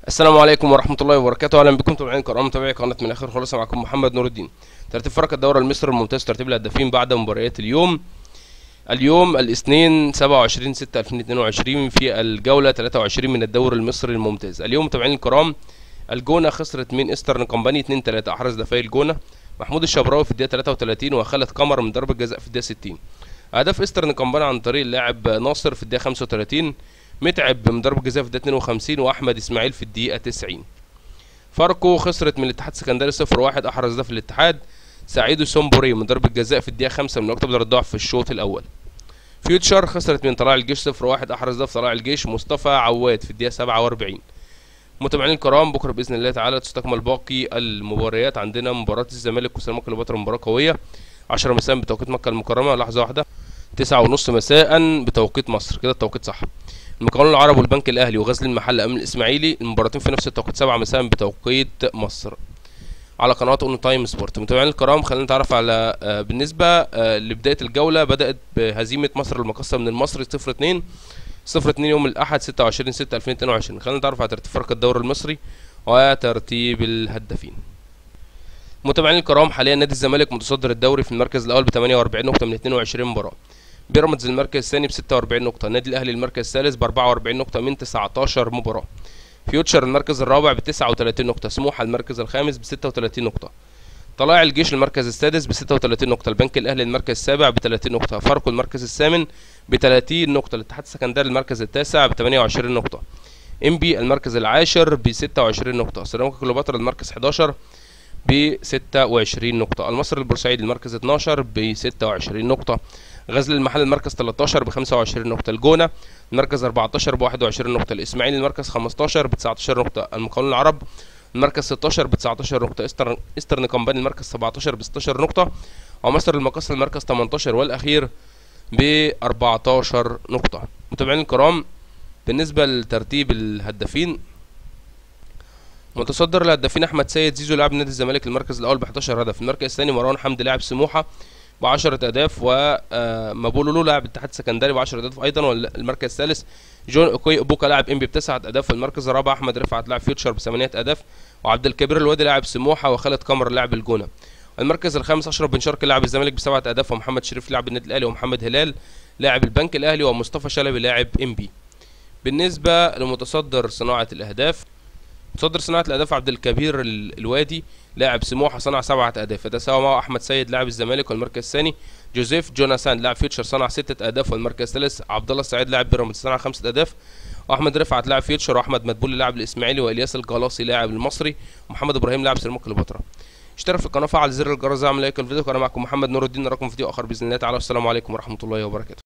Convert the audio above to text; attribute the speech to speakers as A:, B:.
A: السلام عليكم ورحمة الله وبركاته أهلا بكم متابعين كرام متابعي قناة من آخر خلاصة معكم محمد نور الدين ترتيب فرق الدورة المصري الممتاز ترتيب الهدافين بعد مباريات اليوم اليوم الاثنين 27 6 2022 في الجولة 23 من الدوري المصري الممتاز اليوم متابعين الكرام الجونة خسرت من ايسترن كومباني 2 3 أحرز دفاعي الجونة محمود الشبراوي في الدقيقة 33 وخالد قمر من ضربة جزاء في الدقيقة 60 أهداف ايسترن كومباني عن طريق اللاعب ناصر في الدقيقة 35 متعب من ضربة جزاء في الدقيقة 52 وأحمد إسماعيل في الدقيقة 90 فاركو خسرت من الاتحاد السكندري 0 1 أحرز ده في الاتحاد سعيد سومبوري من ضربة جزاء في الدقيقة 5 من وقت بدل الضعف في الشوط الأول فيوتشر خسرت من طلائع الجيش 0 1 أحرز ده في طلائع الجيش مصطفى عواد في الدقيقة 47 متابعين الكرام بكره باذن الله تعالى تستكمل باقي المباريات عندنا مباراه الزمالك وسيراميكا كليوباترا مباراه قويه 10 مساء بتوقيت مكه المكرمه لحظه واحده تسعة ونص مساء بتوقيت مصر كده التوقيت صح المقاولون العرب والبنك الاهلي وغزل المحل امام الاسماعيلي المباراتين في نفس التوقيت 7 مساء بتوقيت مصر على قناه اون تايم سبورت متابعين الكرام خلينا نتعرف على آه، بالنسبه آه، لبدايه الجوله بدات بهزيمه مصر المقصه من المصري 0 2 0 2 يوم الاحد 26 6 2022 خلينا نتعرف على ترتيب فرق الدوري المصري وترتيب الهدافين متابعين الكرام حاليا نادي الزمالك متصدر الدوري في المركز الاول ب 48 نقطه من 22 مباراه بيراميدز المركز الثاني ب 46 نقطه النادي الاهلي المركز الثالث ب 44 نقطه من 19 مباراه فيوتشر المركز الرابع ب 39 نقطه سموحه المركز الخامس ب 36 نقطه طلائع الجيش المركز السادس ب 36 نقطة، البنك الأهلي المركز السابع ب 30 نقطة، فاركو المركز الثامن ب 30 نقطة، الاتحاد السكندري المركز التاسع ب 28 نقطة، ام بي المركز العاشر ب 26 نقطة، سيراميكا كليوباترا المركز 11 ب 26 نقطة، المصري البورسعيدي المركز 12 ب 26 نقطة، غزل المحل المركز 13 ب 25 نقطة، الجونة المركز 14 ب 21 نقطة، الإسماعيلي المركز 15 ب 19 نقطة، المقاولون العرب المركز 16 ب 19 نقطة إسترن إسترن كومباني المركز 17 ب 16 نقطة ومصر المقصة المركز 18 والأخير ب 14 نقطة متابعين الكرام بالنسبة لترتيب الهدافين متصدر الهدافين احمد سيد زيزو لاعب نادي الزمالك المركز الاول ب 11 هدف المركز الثاني مروان حمدي لاعب سموحه ب 10 اهداف ومابولولو لاعب الاتحاد السكندري ب 10 اهداف ايضا والمركز الثالث جون اوكوي اوبوكا لاعب انبي بتسعة اهداف والمركز الرابع احمد رفعت لاعب فيوتشر بثمانية اهداف وعبد الكبير الوادي لاعب سموحه وخالد قمر لاعب الجونه المركز الخامس اشرف بن شرقي لاعب الزمالك بسبعة اهداف ومحمد شريف لاعب النادي الاهلي ومحمد هلال لاعب البنك الاهلي ومصطفى شلبي لاعب انبي بالنسبه لمتصدر صناعه الاهداف متصدر صناعه الاهداف عبد الكبير ال- الوادي لاعب سموحه صنع سبعة اهداف يتساوى معه احمد سيد لاعب الزمالك والمركز الثاني جوزيف جوناثان لاعب فيوتشر صنع ستة اهداف والمركز الثالث عبد الله السعيد لاعب بيراميدز صنع خمسة اهداف واحمد رفعت لاعب فيوتشر واحمد مدبولي لاعب الاسماعيلي والياس الجلاصي لاعب المصري ومحمد ابراهيم لاعب سيراميكا كليوباترا اشترك في القناه فعل زر الجرس اعمل لايك الفيديو كان معكم محمد نور الدين نراكم في فيديو اخر باذن الله تعالى والسلام عليكم ورحمه الله وبركاته